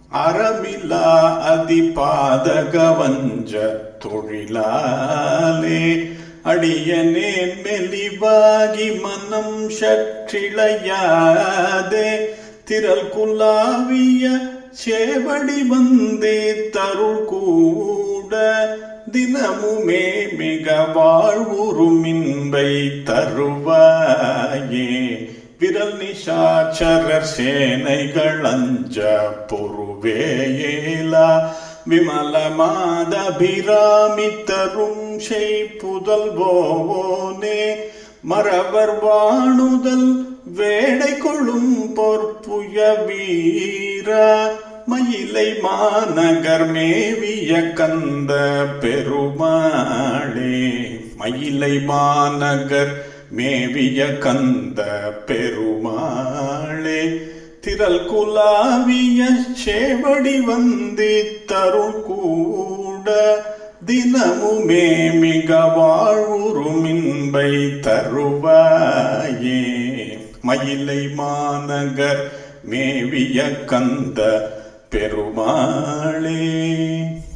அறமிலா அதிபாதக வஞ்ச தொழிலாலே அடியனேன் மெலிவாகி மனம் சற்றிளையாதே திரள் குலாவிய சேவடி வந்தே தருள் கூட தினமுமே மிக வாழ்வுறுமின்பை தருவாயே விரல் நிஷாச்சரர் சேனைகள் அஞ்ச பொறுவேயேலா விமலமாதபிராமி தரும் செய் புதல்வோனே மரவர் வாணுதல் வேடை கொள்ளும் பொற்புய வீரா மயிலை மாநகர் மேவிய கந்த பெருமாளே மயிலை மாநகர் மேவிய கந்த பெருமாளே திரள் குலாவிய சேவடி வந்தி தருள் கூட தினமுமே மிக வாழ்வுறுமின்பை தருவாயே மயிலை மாநகர் மேவிய கந்த பெருமாளே